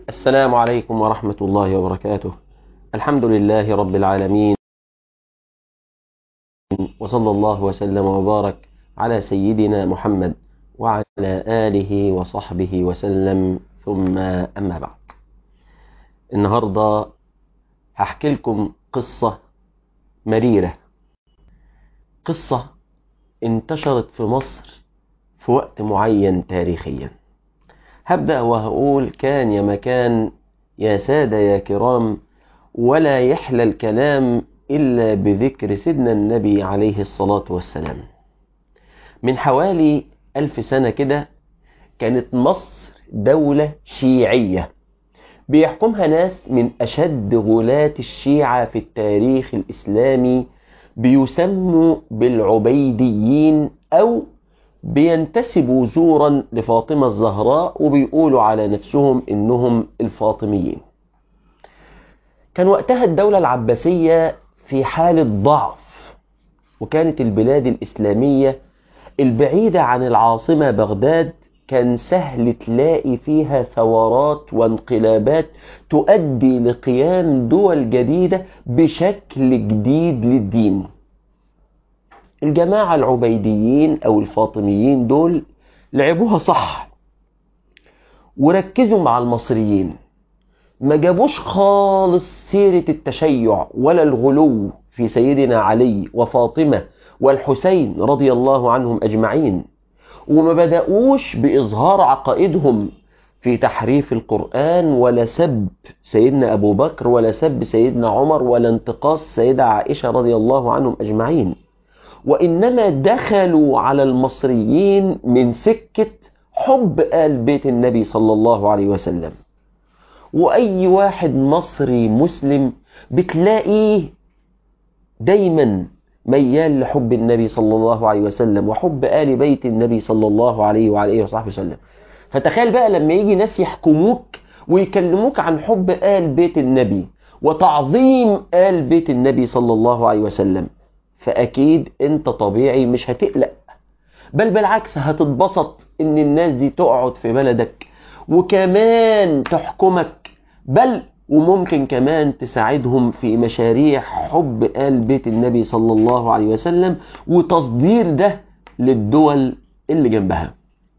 السلام عليكم ورحمة الله وبركاته الحمد لله رب العالمين وصلى الله وسلم وبارك على سيدنا محمد وعلى آله وصحبه وسلم ثم أما بعد النهاردة هحكي لكم قصة مريرة قصة انتشرت في مصر في وقت معين تاريخيا هبدأ وهقول كان يا مكان يا سادة يا كرام ولا يحلى الكلام إلا بذكر سيدنا النبي عليه الصلاة والسلام من حوالي ألف سنة كده كانت مصر دولة شيعية بيحكمها ناس من أشد غلاة الشيعة في التاريخ الإسلامي بيسموا بالعبيديين أو بينتسبوا زورا لفاطمة الزهراء وبيقولوا على نفسهم إنهم الفاطميين كان وقتها الدولة العباسية في حالة ضعف وكانت البلاد الإسلامية البعيدة عن العاصمة بغداد كان سهل تلاقي فيها ثورات وانقلابات تؤدي لقيام دول جديدة بشكل جديد للدين الجماعة العبيديين أو الفاطميين دول لعبوها صح وركزوا مع المصريين ما جابوش خالص سيرة التشيع ولا الغلو في سيدنا علي وفاطمة والحسين رضي الله عنهم أجمعين وما بدأوش بإظهار عقائدهم في تحريف القرآن ولا سب سيدنا أبو بكر ولا سب سيدنا عمر ولا انتقاص سيدة عائشة رضي الله عنهم أجمعين وإنما دخلوا على المصريين من سكة حب آل بيت النبي صلى الله عليه وسلم وأي واحد مصري مسلم بتلاقيه دايما ميال لحب النبي صلى الله عليه وسلم وحب آل بيت النبي صلى الله عليه وعلى آله وصحبه وسلم فتخيل بقى لما يجي ناس يحكموك ويكلموك عن حب آل بيت النبي وتعظيم آل بيت النبي صلى الله عليه وسلم فأكيد أنت طبيعي مش هتقلق بل بالعكس هتتبسط إن الناس دي تقعد في بلدك وكمان تحكمك بل وممكن كمان تساعدهم في مشاريع حب آل بيت النبي صلى الله عليه وسلم وتصدير ده للدول اللي جنبها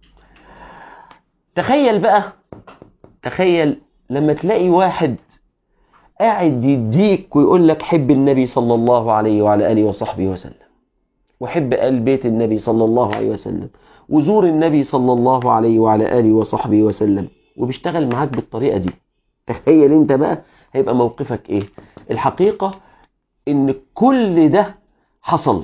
تخيل بقى تخيل لما تلاقي واحد قاعد يديك ويقول لك حب النبي صلى الله عليه وعلى آله وصحبه وسلم وحب آل بيت النبي صلى الله عليه وسلم وزور النبي صلى الله عليه وعلى آله وصحبه وسلم وبيشتغل معاك بالطريقة دي تخيل انت بقى هيبقى موقفك ايه الحقيقة ان كل ده حصل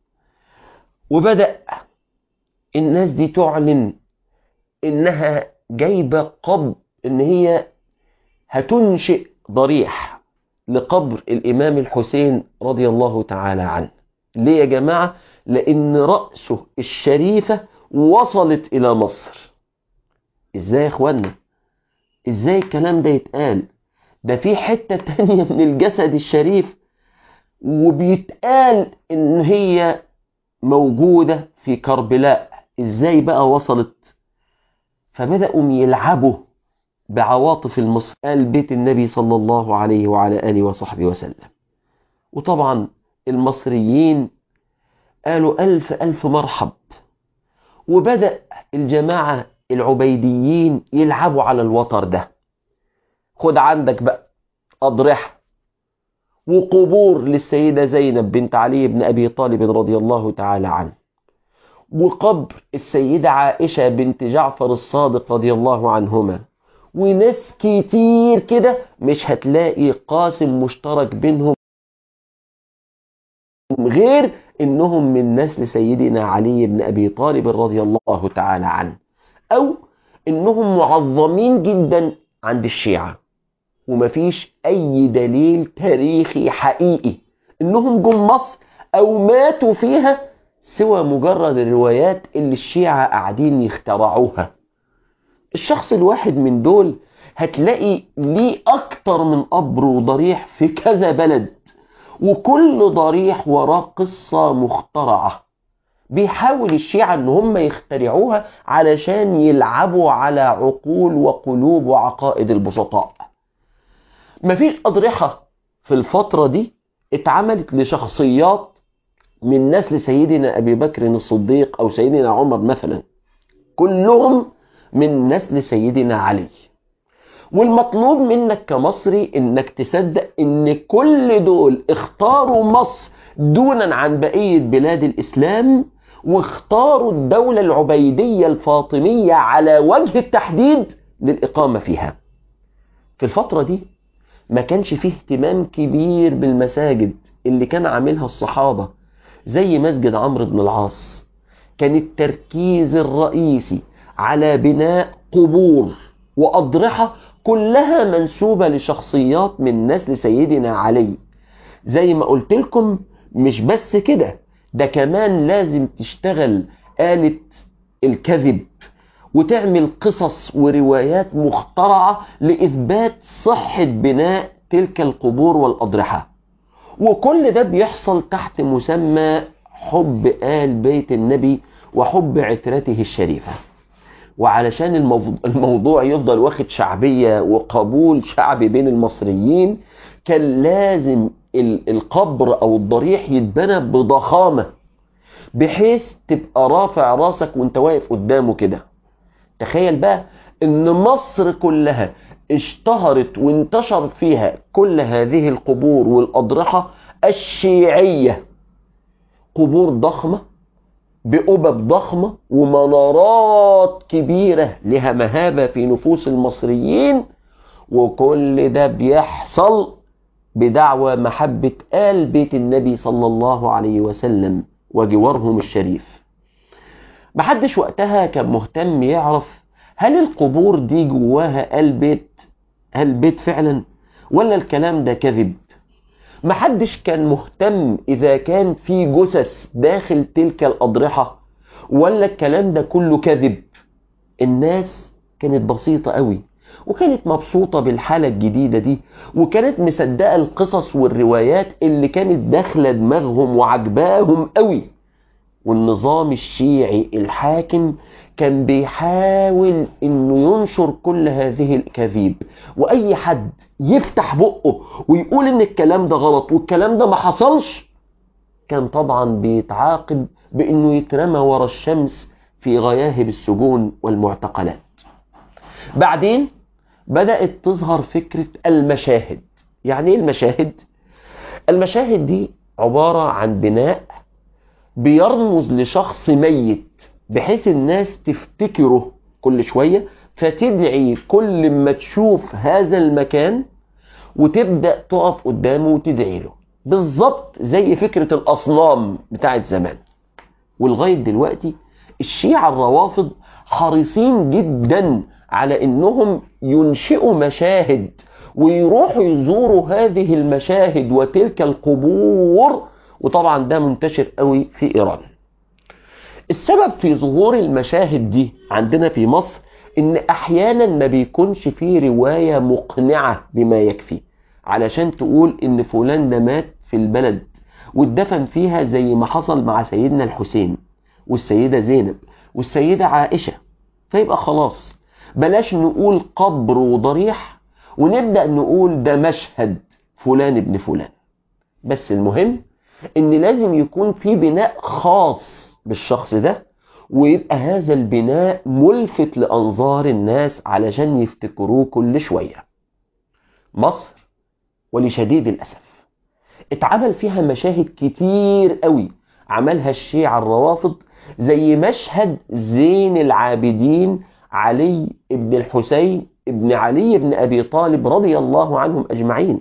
وبدأ الناس دي تعلن انها جايبة قبر ان هي هتنشئ ضريح لقبر الامام الحسين رضي الله تعالى عنه ليه يا جماعة لان رأسه الشريفة وصلت الى مصر ازاي يا اخوانا ازاي الكلام ده يتقال ده في حتة تانية من الجسد الشريف وبيتقال ان هي موجودة في كربلاء ازاي بقى وصلت فبدأوا يلعبوا بعواطف المصر قال بيت النبي صلى الله عليه وعلى آله وصحبه وسلم وطبعا المصريين قالوا ألف ألف مرحب وبدأ الجماعة العبيديين يلعبوا على الوتر ده خد عندك بقى أضرحة وقبور للسيدة زينب بنت علي بن أبي طالب رضي الله تعالى عنه وقبر السيدة عائشة بنت جعفر الصادق رضي الله عنهما وناس كتير كده مش هتلاقي قاسم مشترك بينهم غير انهم من نسل سيدنا علي بن ابي طالب رضي الله تعالى عنه او انهم معظمين جدا عند الشيعة ومفيش اي دليل تاريخي حقيقي انهم جم مصر او ماتوا فيها سوى مجرد الروايات اللي الشيعة قاعدين يخترعوها الشخص الواحد من دول هتلاقي ليه اكتر من قبر وضريح في كذا بلد وكل ضريح وراه قصة مخترعة بيحاول الشيعة ان هم يخترعوها علشان يلعبوا على عقول وقلوب وعقائد البسطاء مفيش أضرحة في الفترة دي اتعملت لشخصيات من نسل سيدنا أبي بكر الصديق أو سيدنا عمر مثلا كلهم من نسل سيدنا علي والمطلوب منك كمصري انك تصدق ان كل دول اختاروا مصر دونا عن بقية بلاد الاسلام واختاروا الدولة العبيدية الفاطمية على وجه التحديد للإقامة فيها في الفترة دي ما كانش فيه اهتمام كبير بالمساجد اللي كان عاملها الصحابة زي مسجد عمرو بن العاص كان التركيز الرئيسي على بناء قبور وأضرحة كلها منسوبة لشخصيات من نسل سيدنا علي زي ما قلت لكم مش بس كده ده كمان لازم تشتغل آلة الكذب وتعمل قصص وروايات مخترعة لإثبات صحة بناء تلك القبور والأضرحة وكل ده بيحصل تحت مسمى حب آل بيت النبي وحب عترته الشريفة وعلشان الموضوع يفضل واخد شعبية وقبول شعبي بين المصريين كان لازم القبر أو الضريح يتبنى بضخامة بحيث تبقى رافع راسك وانت واقف قدامه كده تخيل بقى ان مصر كلها اشتهرت وانتشر فيها كل هذه القبور والأضرحة الشيعية قبور ضخمة بأبب ضخمة ومنارات كبيرة لها مهابة في نفوس المصريين وكل ده بيحصل بدعوى محبة آل بيت النبي صلى الله عليه وسلم وجوارهم الشريف محدش وقتها كان مهتم يعرف هل القبور دي جواها آل بيت آل بيت فعلا ولا الكلام ده كذب محدش كان مهتم إذا كان في جثث داخل تلك الأضرحة ولا الكلام ده كله كذب الناس كانت بسيطة قوي وكانت مبسوطة بالحالة الجديدة دي وكانت مصدقة القصص والروايات اللي كانت داخلة دماغهم وعجباهم قوي والنظام الشيعي الحاكم كان بيحاول انه ينشر كل هذه الاكاذيب واي حد يفتح بقه ويقول ان الكلام ده غلط والكلام ده ما حصلش كان طبعا بيتعاقب بانه يترمى ورا الشمس في غياهب السجون والمعتقلات بعدين بدأت تظهر فكرة المشاهد يعني ايه المشاهد المشاهد دي عبارة عن بناء بيرمز لشخص ميت بحيث الناس تفتكره كل شوية فتدعي كل ما تشوف هذا المكان وتبدأ تقف قدامه وتدعي له بالظبط زي فكرة الأصنام بتاعت زمان ولغاية دلوقتي الشيعة الروافض حريصين جدا على انهم ينشئوا مشاهد ويروحوا يزوروا هذه المشاهد وتلك القبور وطبعا ده منتشر قوي في ايران السبب في ظهور المشاهد دي عندنا في مصر ان احيانا ما بيكونش فيه رواية مقنعة بما يكفي علشان تقول ان فلان ده مات في البلد واتدفن فيها زي ما حصل مع سيدنا الحسين والسيدة زينب والسيدة عائشة فيبقى خلاص بلاش نقول قبر وضريح ونبدأ نقول ده مشهد فلان ابن فلان بس المهم ان لازم يكون في بناء خاص بالشخص ده ويبقى هذا البناء ملفت لأنظار الناس علشان يفتكروه كل شوية مصر ولشديد الأسف اتعمل فيها مشاهد كتير قوي عملها الشيعة الروافض زي مشهد زين العابدين علي ابن الحسين ابن علي ابن أبي طالب رضي الله عنهم أجمعين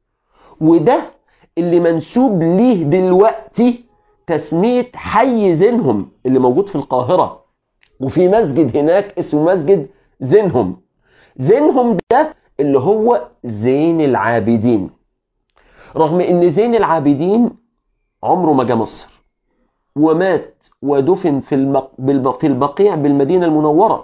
وده اللي منسوب ليه دلوقتي تسمية حي زينهم اللي موجود في القاهرة وفي مسجد هناك اسمه مسجد زينهم زينهم ده اللي هو زين العابدين رغم ان زين العابدين عمره ما جه مصر ومات ودفن في, المق... بالب... في البقيع بالمدينة المنورة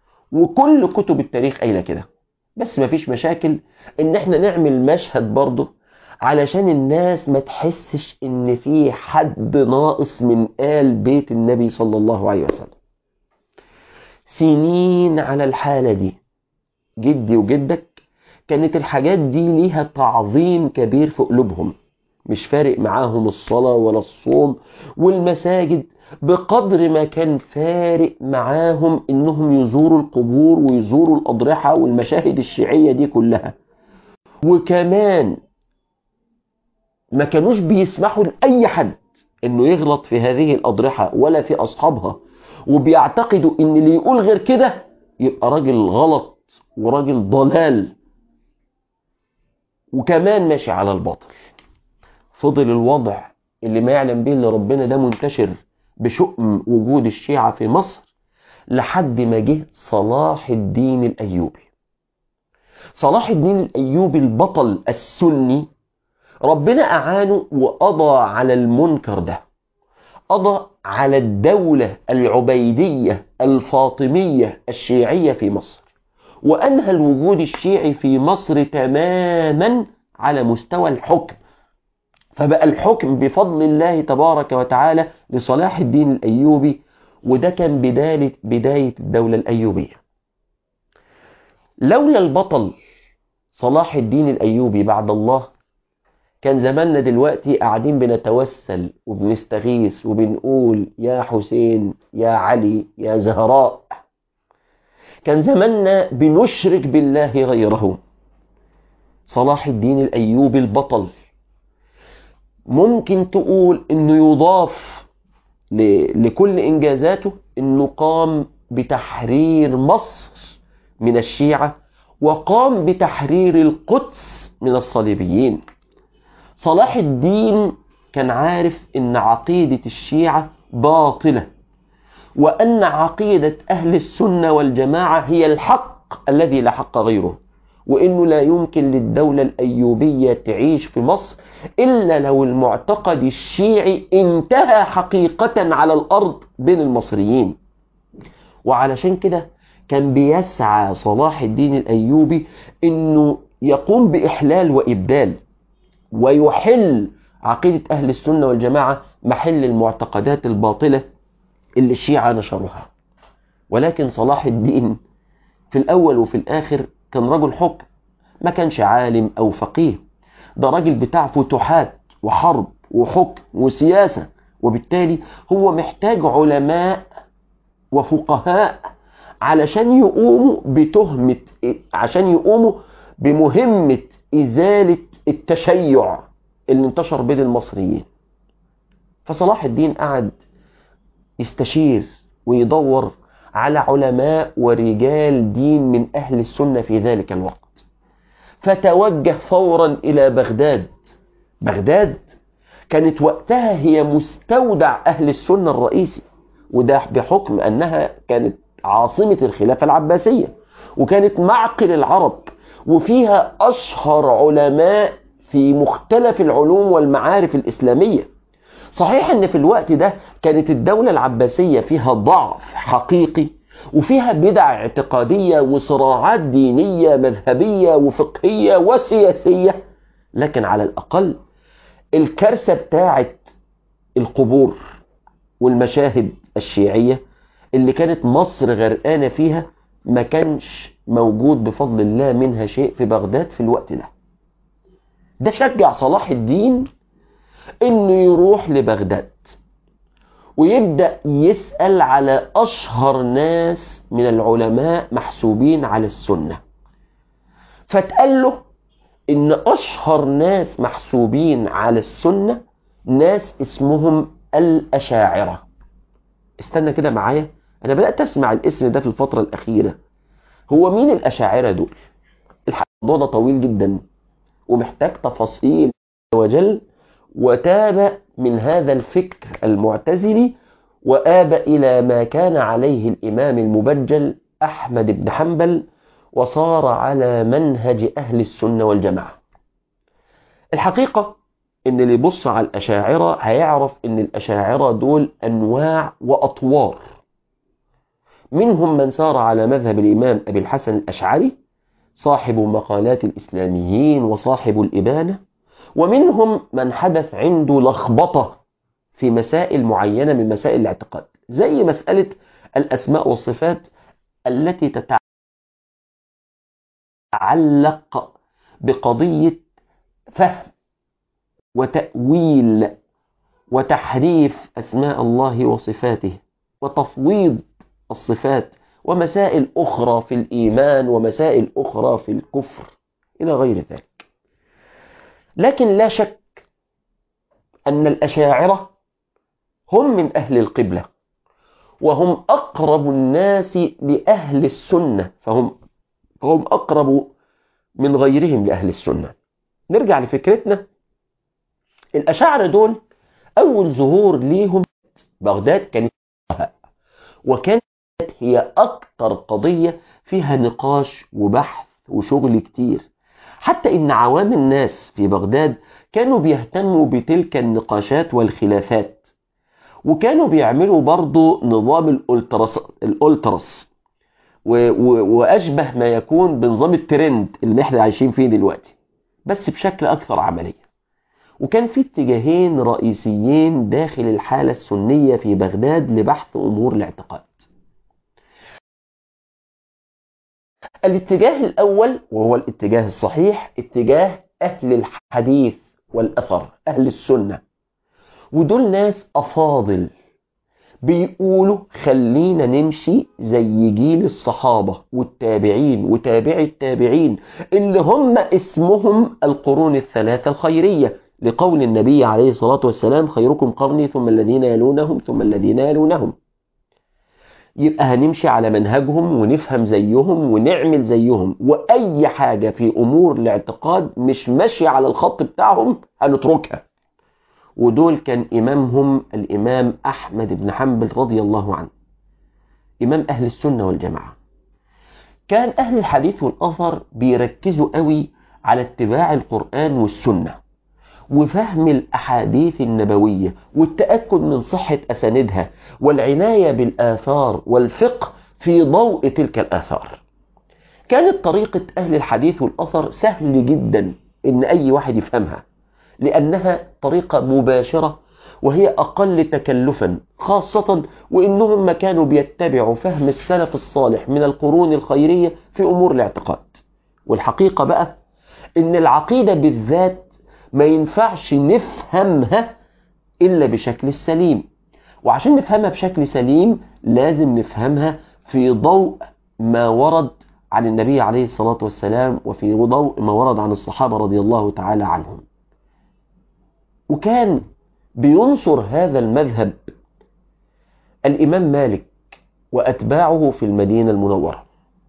وكل كتب التاريخ قايله كده بس مفيش مشاكل ان احنا نعمل مشهد برضه علشان الناس ما تحسش ان في حد ناقص من آل بيت النبي صلى الله عليه وسلم سنين على الحالة دي جدي وجدك كانت الحاجات دي ليها تعظيم كبير في قلوبهم مش فارق معاهم الصلاة ولا الصوم والمساجد بقدر ما كان فارق معاهم انهم يزوروا القبور ويزوروا الاضرحة والمشاهد الشيعية دي كلها وكمان ما كانوش بيسمحوا لأي حد انه يغلط في هذه الاضرحة ولا في اصحابها وبيعتقدوا ان اللي يقول غير كده يبقى راجل غلط وراجل ضلال وكمان ماشي على الباطل فضل الوضع اللي ما يعلم به الا ربنا ده منتشر بشؤم وجود الشيعة في مصر لحد ما جه صلاح الدين الأيوبي صلاح الدين الأيوبي البطل السني ربنا أعانه وقضى على المنكر ده قضى على الدولة العبيدية الفاطمية الشيعية في مصر وأنهى الوجود الشيعي في مصر تماما على مستوى الحكم فبقى الحكم بفضل الله تبارك وتعالى لصلاح الدين الأيوبي وده كان بداية, بداية الدولة الأيوبية لولا البطل صلاح الدين الأيوبي بعد الله كان زماننا دلوقتي قاعدين بنتوسل وبنستغيث وبنقول يا حسين يا علي يا زهراء كان زماننا بنشرك بالله غيره صلاح الدين الأيوبي البطل ممكن تقول انه يضاف لكل انجازاته انه قام بتحرير مصر من الشيعة وقام بتحرير القدس من الصليبيين صلاح الدين كان عارف ان عقيدة الشيعة باطلة وان عقيدة اهل السنة والجماعة هي الحق الذي لا حق غيره وانه لا يمكن للدولة الايوبية تعيش في مصر إلا لو المعتقد الشيعي انتهى حقيقة على الأرض بين المصريين وعلشان كده كان بيسعى صلاح الدين الأيوبي أنه يقوم بإحلال وإبدال ويحل عقيدة أهل السنة والجماعة محل المعتقدات الباطلة اللي الشيعة نشروها ولكن صلاح الدين في الأول وفي الآخر كان رجل حكم ما كانش عالم أو فقيه ده راجل بتاع فتوحات وحرب وحكم وسياسة وبالتالي هو محتاج علماء وفقهاء علشان يقوموا بتهمة عشان يقوموا بمهمة إزالة التشيع اللي انتشر بين المصريين فصلاح الدين قعد يستشير ويدور على علماء ورجال دين من أهل السنة في ذلك الوقت فتوجه فورا إلى بغداد بغداد كانت وقتها هي مستودع أهل السنة الرئيسي وده بحكم أنها كانت عاصمة الخلافة العباسية وكانت معقل العرب وفيها أشهر علماء في مختلف العلوم والمعارف الإسلامية صحيح أن في الوقت ده كانت الدولة العباسية فيها ضعف حقيقي وفيها بدع اعتقادية وصراعات دينية مذهبية وفقهية وسياسية لكن على الأقل الكارثة بتاعت القبور والمشاهد الشيعية اللي كانت مصر غرقانة فيها ما كانش موجود بفضل الله منها شيء في بغداد في الوقت ده ده شجع صلاح الدين انه يروح لبغداد ويبدأ يسأل على أشهر ناس من العلماء محسوبين على السنة فتقال له إن أشهر ناس محسوبين على السنة ناس اسمهم الأشاعرة استنى كده معايا أنا بدأت أسمع الاسم ده في الفترة الأخيرة هو مين الأشاعرة دول الموضوع ده طويل جدا ومحتاج تفاصيل وجل وتاب من هذا الفكر المعتزلي وآب إلى ما كان عليه الإمام المبجل أحمد بن حنبل وصار على منهج أهل السنة والجماعة الحقيقة إن اللي يبص على الأشاعرة هيعرف إن الأشاعرة دول أنواع وأطوار منهم من سار على مذهب الإمام أبي الحسن الأشعري صاحب مقالات الإسلاميين وصاحب الإبانة ومنهم من حدث عنده لخبطة في مسائل معينة من مسائل الاعتقاد زي مسألة الأسماء والصفات التي تتعلق بقضية فهم وتأويل وتحريف أسماء الله وصفاته وتفويض الصفات ومسائل أخرى في الإيمان ومسائل أخرى في الكفر إلى غير ذلك لكن لا شك أن الأشاعرة هم من أهل القبلة وهم أقرب الناس لأهل السنة فهم هم أقرب من غيرهم لأهل السنة نرجع لفكرتنا الأشاعرة دول أول ظهور ليهم بغداد كانت وكانت هي أكتر قضية فيها نقاش وبحث وشغل كتير حتى إن عوام الناس في بغداد كانوا بيهتموا بتلك النقاشات والخلافات وكانوا بيعملوا برضو نظام الأولترس, الأولترس و... و... وأشبه ما يكون بنظام الترند اللي احنا عايشين فيه دلوقتي بس بشكل أكثر عملية وكان في اتجاهين رئيسيين داخل الحالة السنية في بغداد لبحث أمور الاعتقاد الاتجاه الأول وهو الاتجاه الصحيح اتجاه أهل الحديث والأثر أهل السنة ودول ناس أفاضل بيقولوا خلينا نمشي زي جيل الصحابة والتابعين وتابع التابعين اللي هم اسمهم القرون الثلاثة الخيرية لقول النبي عليه الصلاة والسلام خيركم قرني ثم الذين يلونهم ثم الذين يلونهم يبقى هنمشي على منهجهم ونفهم زيهم ونعمل زيهم وأي حاجة في أمور الاعتقاد مش ماشية على الخط بتاعهم هنتركها ودول كان إمامهم الإمام أحمد بن حنبل رضي الله عنه إمام أهل السنة والجماعة كان أهل الحديث والأثر بيركزوا قوي على اتباع القرآن والسنة وفهم الأحاديث النبوية والتأكد من صحة أساندها والعناية بالآثار والفقه في ضوء تلك الآثار كانت طريقة أهل الحديث والأثر سهل جدا إن أي واحد يفهمها لأنها طريقة مباشرة وهي أقل تكلفا خاصة وإنهم ما كانوا بيتبعوا فهم السلف الصالح من القرون الخيرية في أمور الاعتقاد والحقيقة بقى إن العقيدة بالذات ما ينفعش نفهمها إلا بشكل السليم وعشان نفهمها بشكل سليم لازم نفهمها في ضوء ما ورد عن النبي عليه الصلاة والسلام وفي ضوء ما ورد عن الصحابة رضي الله تعالى عنهم وكان بينصر هذا المذهب الإمام مالك وأتباعه في المدينة المنورة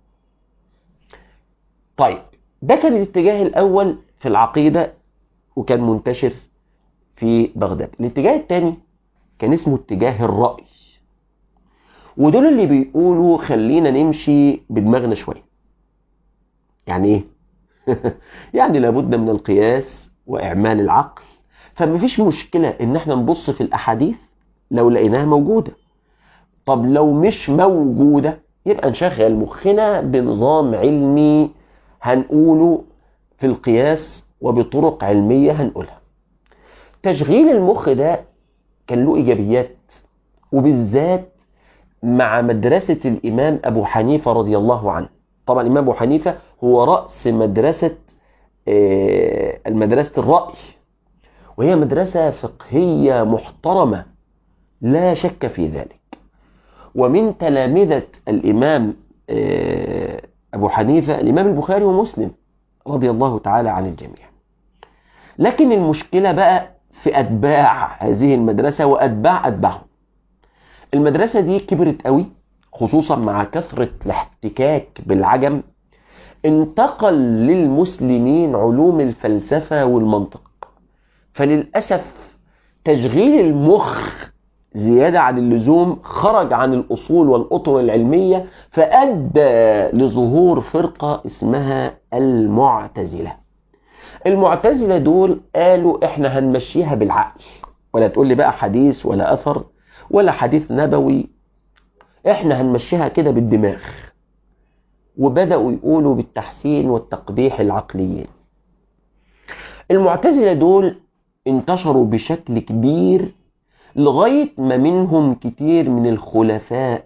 طيب ده كان الاتجاه الأول في العقيدة وكان منتشر في بغداد الاتجاه الثاني كان اسمه اتجاه الرأي ودول اللي بيقولوا خلينا نمشي بدماغنا شوية يعني ايه يعني لابد من القياس وإعمال العقل فمفيش مشكلة ان احنا نبص في الأحاديث لو لقيناها موجودة طب لو مش موجودة يبقى نشغل مخنا بنظام علمي هنقوله في القياس وبطرق علمية هنقولها تشغيل المخ ده كان له إيجابيات وبالذات مع مدرسة الإمام أبو حنيفة رضي الله عنه طبعا الإمام أبو حنيفة هو رأس مدرسة المدرسة الرأي وهي مدرسة فقهية محترمة لا شك في ذلك ومن تلامذة الإمام أبو حنيفة الإمام البخاري ومسلم رضي الله تعالى عن الجميع لكن المشكلة بقى في أتباع هذه المدرسة وأتباع أتباعهم المدرسة دي كبرت قوي خصوصا مع كثرة الاحتكاك بالعجم انتقل للمسلمين علوم الفلسفة والمنطق فللأسف تشغيل المخ زيادة عن اللزوم خرج عن الأصول والأطر العلمية فأدى لظهور فرقة اسمها المعتزلة المعتزلة دول قالوا احنا هنمشيها بالعقل ولا تقول لي بقى حديث ولا أثر ولا حديث نبوي احنا هنمشيها كده بالدماغ وبدأوا يقولوا بالتحسين والتقبيح العقليين المعتزلة دول انتشروا بشكل كبير لغاية ما منهم كتير من الخلفاء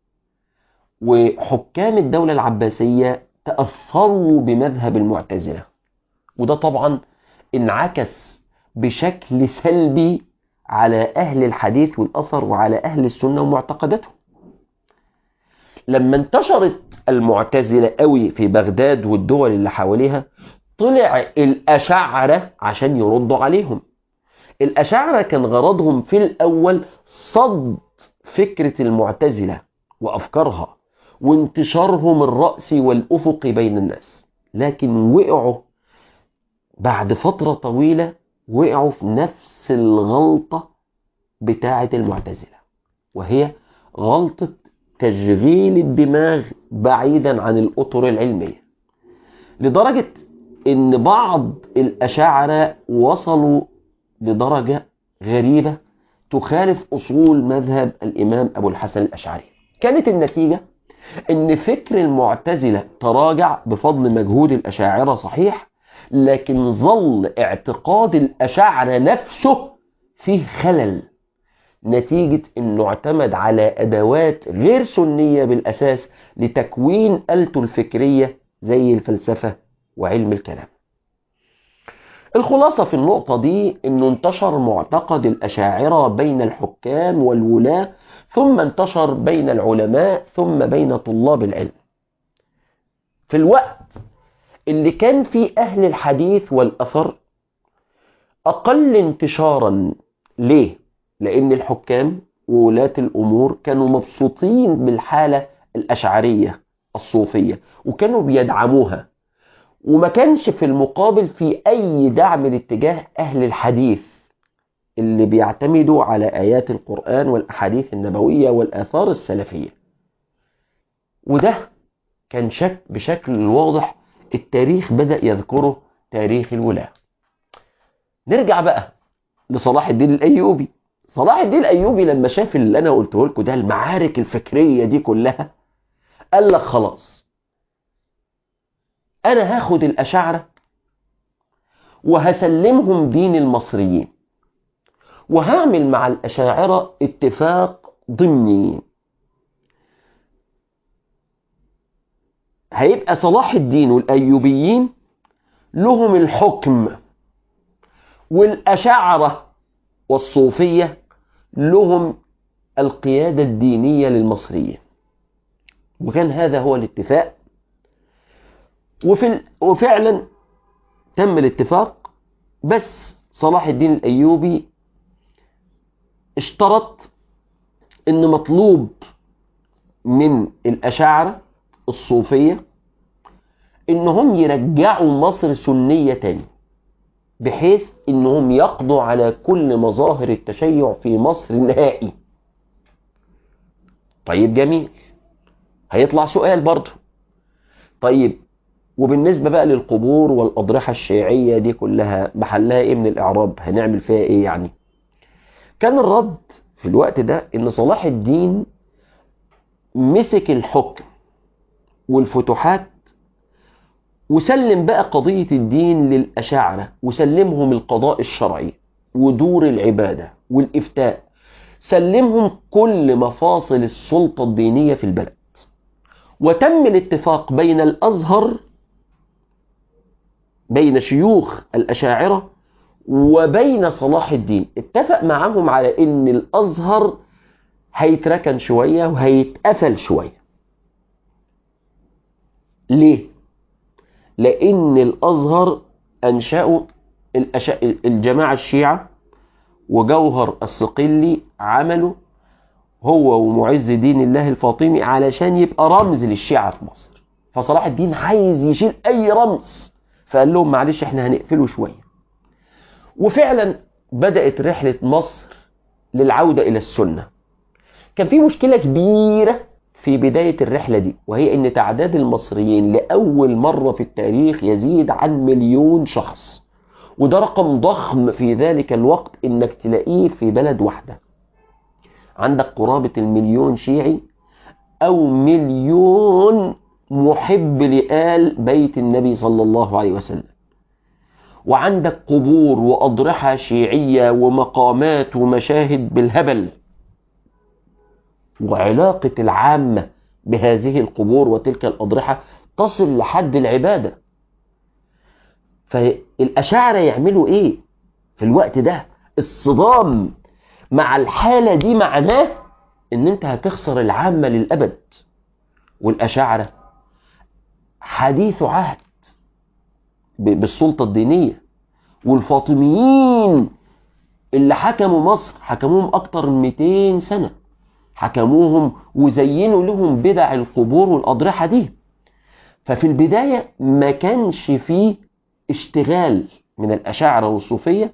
وحكام الدولة العباسية تأثروا بمذهب المعتزلة وده طبعا انعكس بشكل سلبي على أهل الحديث والأثر وعلى أهل السنة ومعتقداتهم لما انتشرت المعتزلة قوي في بغداد والدول اللي حواليها طلع الأشاعرة عشان يردوا عليهم الأشاعرة كان غرضهم في الأول صد فكرة المعتزلة وأفكارها وانتشارهم الرأسي والأفقي بين الناس لكن وقعوا بعد فترة طويلة وقعوا في نفس الغلطة بتاعة المعتزلة وهي غلطة تشغيل الدماغ بعيدا عن الأطر العلمية لدرجة ان بعض الأشاعرة وصلوا لدرجة غريبة تخالف أصول مذهب الإمام أبو الحسن الأشعري كانت النتيجة ان فكر المعتزلة تراجع بفضل مجهود الأشاعرة صحيح لكن ظل اعتقاد الأشاعرة نفسه فيه خلل نتيجة انه اعتمد على ادوات غير سنية بالاساس لتكوين آلته الفكرية زي الفلسفة وعلم الكلام الخلاصة في النقطة دي انه انتشر معتقد الاشاعرة بين الحكام والولاة ثم انتشر بين العلماء ثم بين طلاب العلم في الوقت اللي كان فيه اهل الحديث والاثر اقل انتشارا ليه لأن الحكام وولاة الأمور كانوا مبسوطين بالحالة الأشعرية الصوفية وكانوا بيدعموها وما كانش في المقابل في أي دعم لاتجاه أهل الحديث اللي بيعتمدوا على آيات القرآن والأحاديث النبوية والآثار السلفية وده كان شك بشكل واضح التاريخ بدأ يذكره تاريخ الولاة نرجع بقى لصلاح الدين الأيوبي صلاح الدين الايوبي لما شاف اللي انا قلته لكم ده المعارك الفكريه دي كلها قال لك خلاص انا هاخد الاشاعره وهسلمهم دين المصريين وهعمل مع الاشاعره اتفاق ضمني هيبقى صلاح الدين والايوبيين لهم الحكم والاشاعره والصوفيه لهم القيادة الدينية للمصريين وكان هذا هو الاتفاق وفي وفعلا تم الاتفاق بس صلاح الدين الأيوبي اشترط ان مطلوب من الأشاعرة الصوفية انهم يرجعوا مصر سنية تاني بحيث انهم يقضوا على كل مظاهر التشيع في مصر نهائي طيب جميل هيطلع سؤال برضه طيب وبالنسبة بقى للقبور والأضرحة الشيعية دي كلها محلها ايه من الإعراب هنعمل فيها ايه يعني كان الرد في الوقت ده ان صلاح الدين مسك الحكم والفتوحات وسلم بقى قضية الدين للأشاعرة وسلمهم القضاء الشرعي ودور العبادة والإفتاء سلمهم كل مفاصل السلطة الدينية في البلد وتم الاتفاق بين الأزهر بين شيوخ الأشاعرة وبين صلاح الدين اتفق معهم على ان الأزهر هيتركن شوية وهيتقفل شوية ليه؟ لأن الأزهر أنشأوا الجماعة الشيعة وجوهر الصقلي عملوا هو ومعز دين الله الفاطمي علشان يبقى رمز للشيعة في مصر فصلاح الدين عايز يشيل أي رمز فقال لهم معلش احنا هنقفله شوية وفعلا بدأت رحلة مصر للعودة إلى السنة كان في مشكلة كبيرة في بداية الرحلة دي وهي ان تعداد المصريين لأول مرة في التاريخ يزيد عن مليون شخص وده رقم ضخم في ذلك الوقت انك تلاقيه في بلد واحدة عندك قرابة المليون شيعي او مليون محب لآل بيت النبي صلى الله عليه وسلم وعندك قبور وأضرحة شيعية ومقامات ومشاهد بالهبل وعلاقة العامة بهذه القبور وتلك الأضرحة تصل لحد العبادة فالأشاعرة يعملوا إيه في الوقت ده الصدام مع الحالة دي معناه إن أنت هتخسر العامة للأبد والأشاعرة حديث عهد بالسلطة الدينية والفاطميين اللي حكموا مصر حكموهم أكتر من 200 سنة حكموهم وزينوا لهم بدع القبور والأضرحة دي ففي البداية ما كانش فيه اشتغال من الأشاعرة والصوفية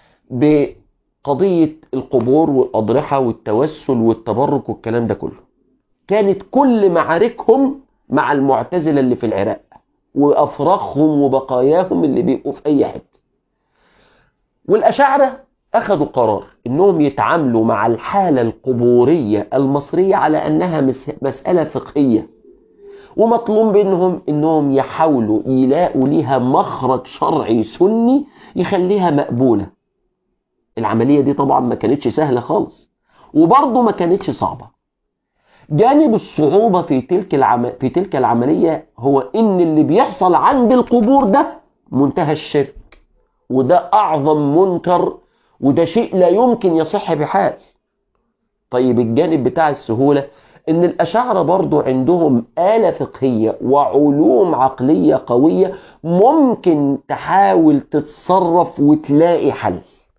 بقضية القبور والأضرحة والتوسل والتبرك والكلام ده كله كانت كل معاركهم مع المعتزلة اللي في العراق وأفراخهم وبقاياهم اللي بيبقوا في أي حتة والأشاعرة أخذوا قرار إنهم يتعاملوا مع الحالة القبورية المصرية على أنها مسألة فقهية ومطلوب منهم إنهم يحاولوا يلاقوا ليها مخرج شرعي سني يخليها مقبولة العملية دي طبعا ما كانتش سهلة خالص وبرضه ما كانتش صعبة جانب الصعوبة في تلك العم... في تلك العملية هو إن اللي بيحصل عند القبور ده منتهى الشرك وده أعظم منكر وده شيء لا يمكن يصح بحال طيب الجانب بتاع السهولة إن الأشاعرة برضو عندهم آلة فقهية وعلوم عقلية قوية ممكن تحاول تتصرف وتلاقي حل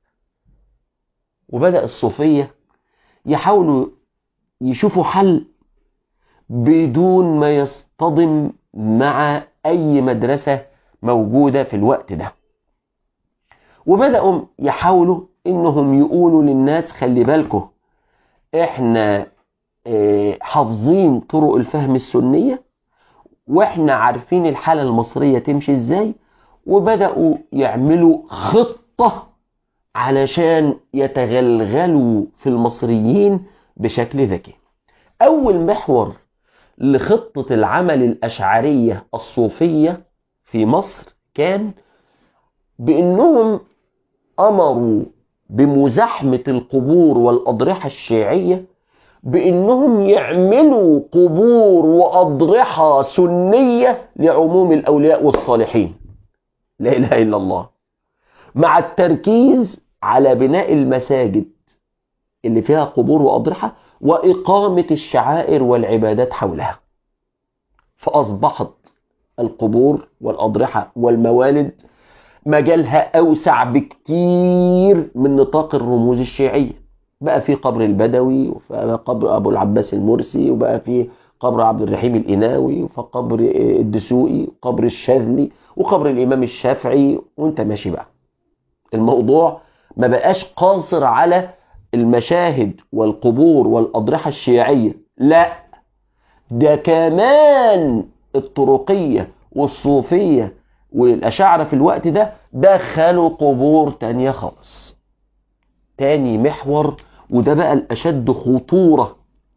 وبدأ الصوفية يحاولوا يشوفوا حل بدون ما يصطدم مع أي مدرسة موجودة في الوقت ده وبدأوا يحاولوا إنهم يقولوا للناس خلي بالكم إحنا حافظين طرق الفهم السنية وإحنا عارفين الحالة المصرية تمشي إزاي وبدأوا يعملوا خطة علشان يتغلغلوا في المصريين بشكل ذكي أول محور لخطة العمل الأشعرية الصوفية في مصر كان بأنهم أمروا بمزاحمة القبور والأضرحة الشيعية بأنهم يعملوا قبور وأضرحة سنية لعموم الأولياء والصالحين لا إله إلا الله مع التركيز على بناء المساجد اللي فيها قبور وأضرحة وإقامة الشعائر والعبادات حولها فأصبحت القبور والأضرحة والموالد مجالها أوسع بكتير من نطاق الرموز الشيعية بقى في قبر البدوي وبقى قبر أبو العباس المرسي وبقى في قبر عبد الرحيم الإناوي وقبر الدسوقي وقبر الشاذلي وقبر الإمام الشافعي وانت ماشي بقى الموضوع ما بقاش قاصر على المشاهد والقبور والأضرحة الشيعية لا ده كمان الطرقية والصوفية والأشاعرة في الوقت ده دخلوا قبور تانية خالص تاني محور وده بقى الأشد خطورة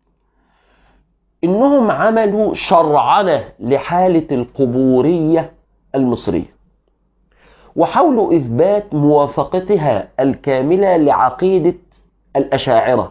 إنهم عملوا شرعنة لحالة القبورية المصرية وحاولوا إثبات موافقتها الكاملة لعقيدة الأشاعرة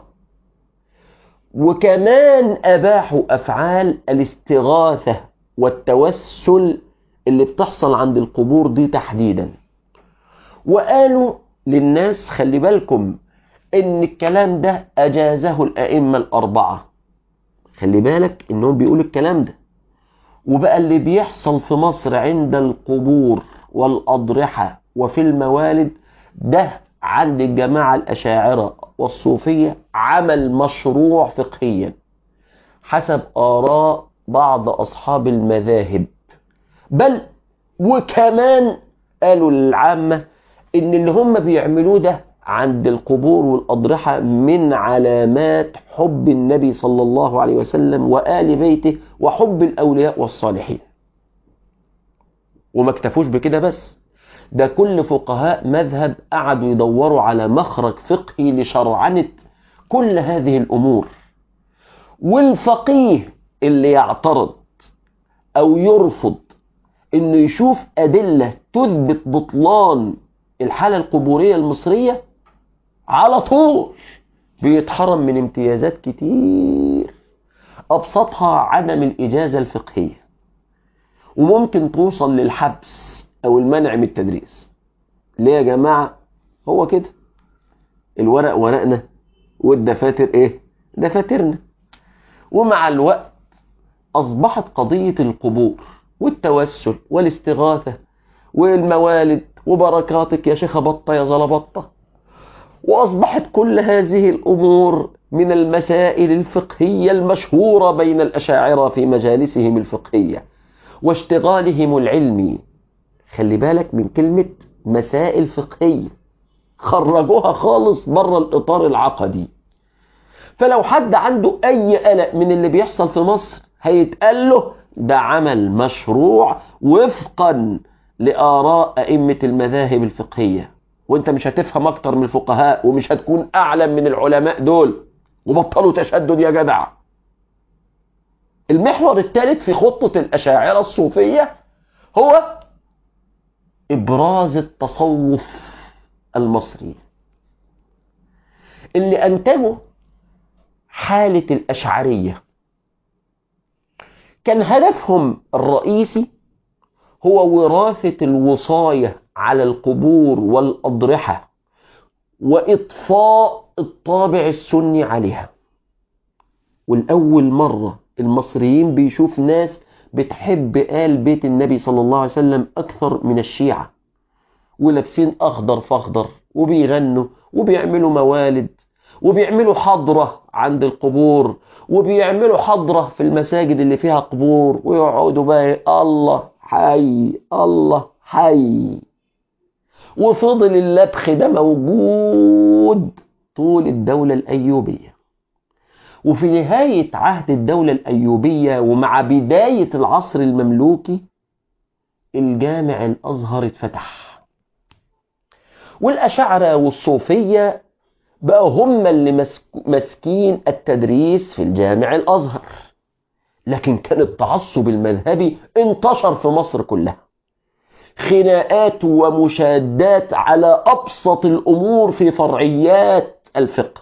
وكمان أباحوا أفعال الاستغاثة والتوسل اللي بتحصل عند القبور دي تحديدا وقالوا للناس خلي بالكم ان الكلام ده اجازه الائمة الاربعة خلي بالك انهم بيقولوا الكلام ده وبقى اللي بيحصل في مصر عند القبور والاضرحة وفي الموالد ده عند الجماعة الاشاعرة والصوفية عمل مشروع فقهيا حسب اراء بعض اصحاب المذاهب بل وكمان قالوا للعامة ان اللي هم بيعملوه ده عند القبور والأضرحة من علامات حب النبي صلى الله عليه وسلم وآل بيته وحب الأولياء والصالحين وما اكتفوش بكده بس ده كل فقهاء مذهب قعدوا يدوروا على مخرج فقهي لشرعنة كل هذه الأمور والفقيه اللي يعترض أو يرفض انه يشوف ادلة تثبت بطلان الحالة القبورية المصرية على طول بيتحرم من امتيازات كتير ابسطها عدم الاجازة الفقهية وممكن توصل للحبس او المنع من التدريس ليه يا جماعة هو كده الورق ورقنا والدفاتر ايه دفاترنا ومع الوقت اصبحت قضية القبور والتوسل والاستغاثة والموالد وبركاتك يا شيخ بطة يا زلبطة واصبحت كل هذه الامور من المسائل الفقهية المشهورة بين الاشاعرة في مجالسهم الفقهية واشتغالهم العلمي خلي بالك من كلمة مسائل فقهية خرجوها خالص بره الإطار العقدي فلو حد عنده أي قلق من اللي بيحصل في مصر هيتقال له ده عمل مشروع وفقا لآراء أئمة المذاهب الفقهية وانت مش هتفهم أكتر من الفقهاء ومش هتكون أعلم من العلماء دول وبطلوا تشدد يا جدع المحور الثالث في خطة الأشاعرة الصوفية هو إبراز التصوف المصري اللي أنتجه حالة الأشعرية كان هدفهم الرئيسي هو وراثة الوصاية على القبور والأضرحة وإطفاء الطابع السني عليها والأول مرة المصريين بيشوف ناس بتحب آل بيت النبي صلى الله عليه وسلم أكثر من الشيعة ولابسين أخضر فأخضر وبيغنوا وبيعملوا موالد وبيعملوا حضرة عند القبور وبيعملوا حضرة في المساجد اللي فيها قبور ويقعدوا بقى الله حي الله حي وفضل اللبخ ده موجود طول الدولة الأيوبية وفي نهاية عهد الدولة الأيوبية ومع بداية العصر المملوكي الجامع الأزهر اتفتح والأشاعرة والصوفية بقى هم اللي ماسكين التدريس في الجامع الأزهر لكن كان التعصب المذهبي انتشر في مصر كلها خناقات ومشادات على أبسط الأمور في فرعيات الفقه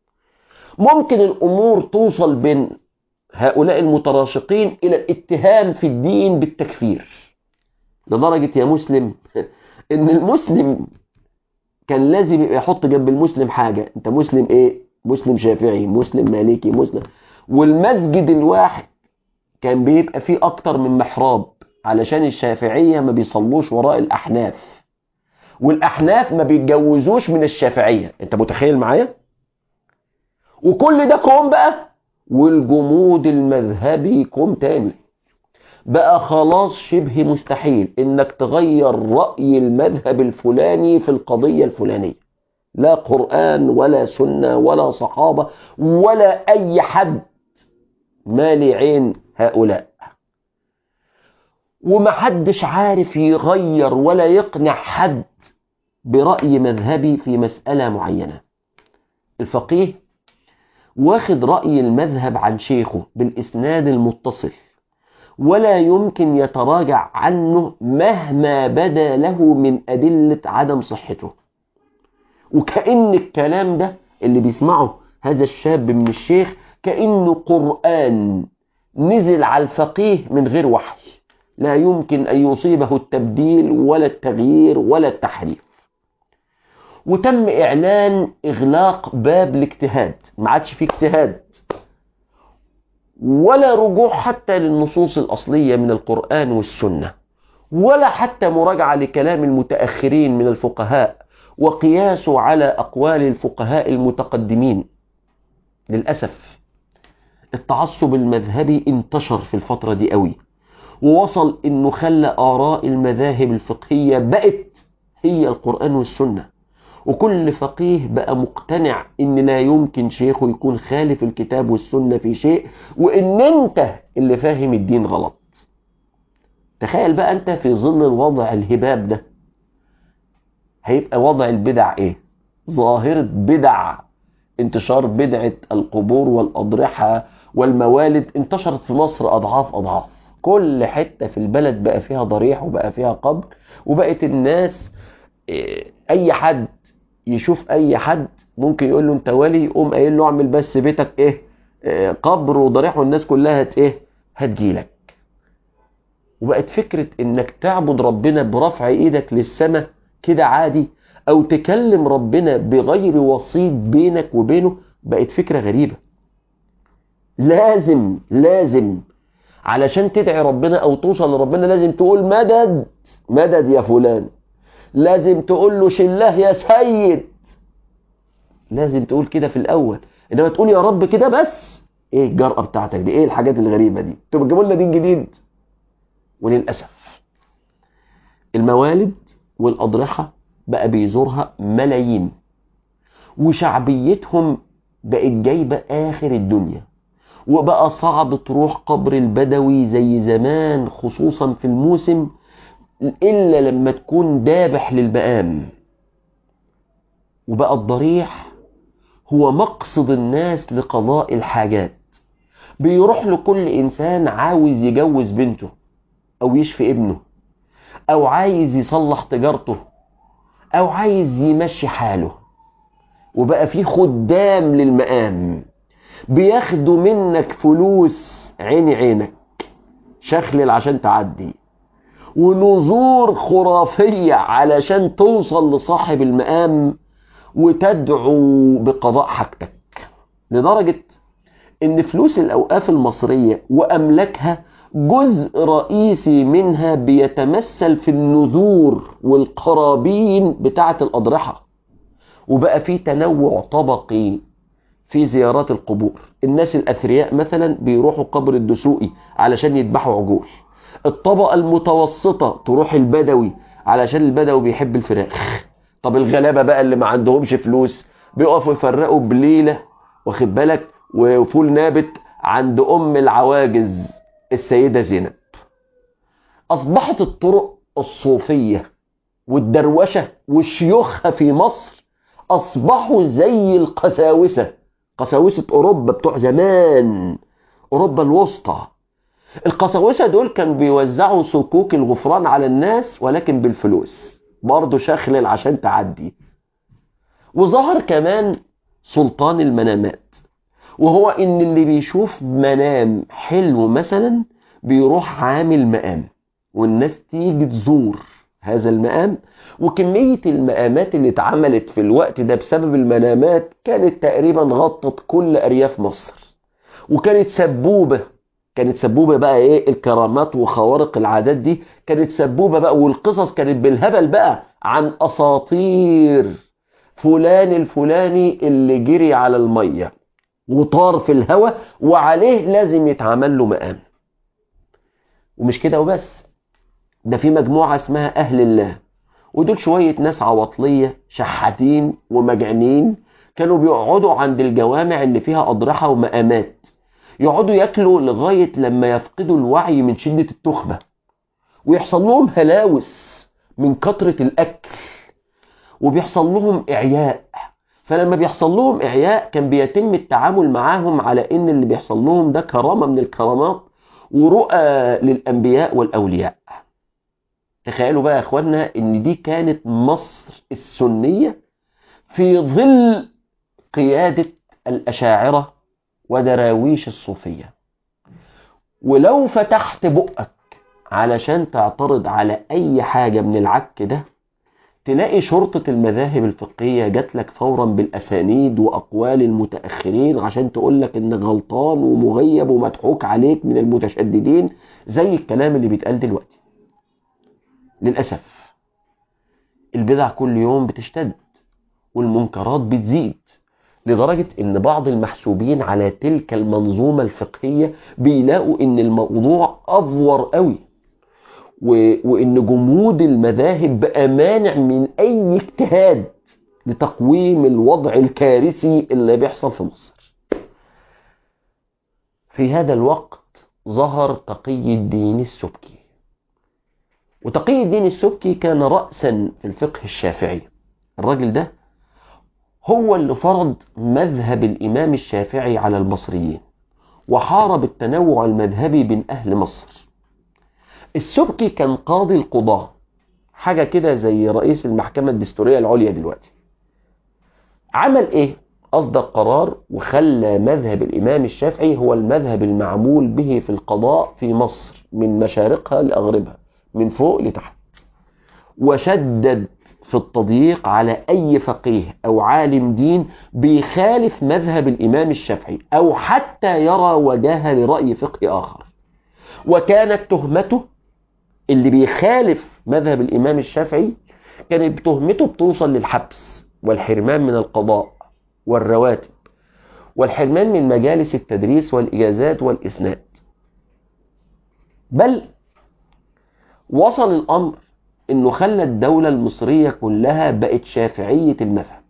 ممكن الأمور توصل بين هؤلاء المتراشقين إلى الاتهام في الدين بالتكفير لدرجة يا مسلم إن المسلم كان لازم يبقى يحط جنب المسلم حاجة أنت مسلم إيه؟ مسلم شافعي مسلم مالكي مسلم والمسجد الواحد كان بيبقى فيه أكتر من محراب علشان الشافعية ما بيصلوش وراء الأحناف والأحناف ما بيتجوزوش من الشافعية أنت متخيل معايا؟ وكل ده كوم بقى والجمود المذهبي كوم تاني بقى خلاص شبه مستحيل انك تغير رأي المذهب الفلاني في القضية الفلانية لا قرآن ولا سنة ولا صحابة ولا اي حد مالي عين هؤلاء ومحدش عارف يغير ولا يقنع حد برأي مذهبي في مسألة معينة الفقيه واخد رأي المذهب عن شيخه بالإسناد المتصل ولا يمكن يتراجع عنه مهما بدا له من أدلة عدم صحته وكأن الكلام ده اللي بيسمعه هذا الشاب من الشيخ كأنه قرآن نزل على الفقيه من غير وحي لا يمكن أن يصيبه التبديل ولا التغيير ولا التحريف وتم إعلان إغلاق باب الاجتهاد ما عادش فيه اجتهاد ولا رجوع حتى للنصوص الأصلية من القرآن والسنة ولا حتى مراجعة لكلام المتأخرين من الفقهاء وقياسه على أقوال الفقهاء المتقدمين للأسف التعصب المذهبي انتشر في الفترة دي قوي ووصل انه خلى آراء المذاهب الفقهية بقت هي القرآن والسنة وكل فقيه بقى مقتنع ان لا يمكن شيخه يكون خالف الكتاب والسنة في شيء وان انت اللي فاهم الدين غلط تخيل بقى انت في ظل الوضع الهباب ده هيبقى وضع البدع ايه ظاهرة بدع انتشار بدعة القبور والأضرحة والموالد انتشرت في مصر أضعاف أضعاف كل حتة في البلد بقى فيها ضريح وبقى فيها قبر وبقت الناس اي حد يشوف اي حد ممكن يقول له انت ولي يقوم قايل له اعمل بس بيتك ايه قبر وضريح والناس كلها هت ايه هتجيلك وبقت فكرة انك تعبد ربنا برفع ايدك للسماء كده عادي او تكلم ربنا بغير وسيط بينك وبينه بقت فكرة غريبة لازم لازم علشان تدعي ربنا او توصل لربنا لازم تقول مدد مدد يا فلان لازم تقول له شله يا سيد لازم تقول كده في الاول انما تقول يا رب كده بس ايه الجرأة بتاعتك دي ايه الحاجات الغريبة دي انتوا بتجيبوا لنا دين جديد وللأسف الموالد والأضرحة بقى بيزورها ملايين وشعبيتهم بقت جايبة آخر الدنيا وبقى صعب تروح قبر البدوي زي زمان خصوصا في الموسم إلا لما تكون دابح للمقام وبقى الضريح هو مقصد الناس لقضاء الحاجات بيروح لكل إنسان عاوز يجوز بنته أو يشفي ابنه أو عايز يصلح تجارته أو عايز يمشي حاله وبقى في خدام للمقام بياخدوا منك فلوس عيني عينك شخلل عشان تعدي ونذور خرافية علشان توصل لصاحب المقام وتدعو بقضاء حاجتك لدرجة ان فلوس الاوقاف المصرية واملاكها جزء رئيسي منها بيتمثل في النذور والقرابين بتاعة الأضرحة وبقى في تنوع طبقي في زيارات القبور الناس الأثرياء مثلا بيروحوا قبر الدسوقي علشان يذبحوا عجول الطبقة المتوسطة تروح البدوي علشان البدوي بيحب الفراخ طب الغلابة بقى اللي ما عندهمش فلوس بيقفوا يفرقوا بليلة واخد بالك وفول نابت عند أم العواجز السيدة زينب أصبحت الطرق الصوفية والدروشة وشيوخها في مصر أصبحوا زي القساوسة قساوسة أوروبا بتوع زمان أوروبا الوسطى القساوسة دول كانوا بيوزعوا صكوك الغفران على الناس ولكن بالفلوس برضه شخلل عشان تعدي وظهر كمان سلطان المنامات وهو ان اللي بيشوف منام حلو مثلا بيروح عامل مقام والناس تيجي تزور هذا المقام وكمية المقامات اللي اتعملت في الوقت ده بسبب المنامات كانت تقريبا غطت كل أرياف مصر وكانت سبوبة كانت سبوبة بقى ايه الكرامات وخوارق العادات دي كانت سبوبة بقى والقصص كانت بالهبل بقى عن أساطير فلان الفلاني اللي جري على المية وطار في الهواء وعليه لازم يتعمل له مقام ومش كده وبس ده في مجموعة اسمها أهل الله ودول شوية ناس عواطلية شحاتين ومجانين كانوا بيقعدوا عند الجوامع اللي فيها أضرحة ومقامات يقعدوا ياكلوا لغاية لما يفقدوا الوعي من شدة التخمة ويحصل لهم هلاوس من كترة الأكل وبيحصل لهم إعياء فلما بيحصل لهم إعياء كان بيتم التعامل معاهم على إن اللي بيحصل لهم ده كرامة من الكرامات ورؤى للأنبياء والأولياء تخيلوا بقى يا أخوانا إن دي كانت مصر السنية في ظل قيادة الأشاعرة ودراويش الصوفية ولو فتحت بقك علشان تعترض على أي حاجة من العك ده تلاقي شرطة المذاهب الفقهية جات لك فورا بالأسانيد وأقوال المتأخرين عشان تقول لك إنك غلطان ومغيب ومضحوك عليك من المتشددين زي الكلام اللي بيتقال دلوقتي للأسف البدع كل يوم بتشتد والمنكرات بتزيد لدرجة ان بعض المحسوبين على تلك المنظومة الفقهية بيلاقوا ان الموضوع افور قوي و... وان جمود المذاهب بقى مانع من اي اجتهاد لتقويم الوضع الكارثي اللي بيحصل في مصر في هذا الوقت ظهر تقي الدين السبكي وتقي الدين السبكي كان رأسا في الفقه الشافعي الراجل ده هو اللي فرض مذهب الإمام الشافعي على المصريين وحارب التنوع المذهبي بين أهل مصر السبكي كان قاضي القضاة حاجة كده زي رئيس المحكمة الدستورية العليا دلوقتي عمل ايه اصدر قرار وخلى مذهب الامام الشافعي هو المذهب المعمول به في القضاء في مصر من مشارقها لاغربها من فوق لتحت وشدد في التضييق على اي فقيه او عالم دين بيخالف مذهب الامام الشافعي او حتى يرى وجاهه لراي فقهي اخر وكانت تهمته اللي بيخالف مذهب الامام الشافعي كانت تهمته بتوصل للحبس والحرمان من القضاء والرواتب والحرمان من مجالس التدريس والإجازات والإسناد بل وصل الأمر أنه خلى الدولة المصرية كلها بقت شافعية المذهب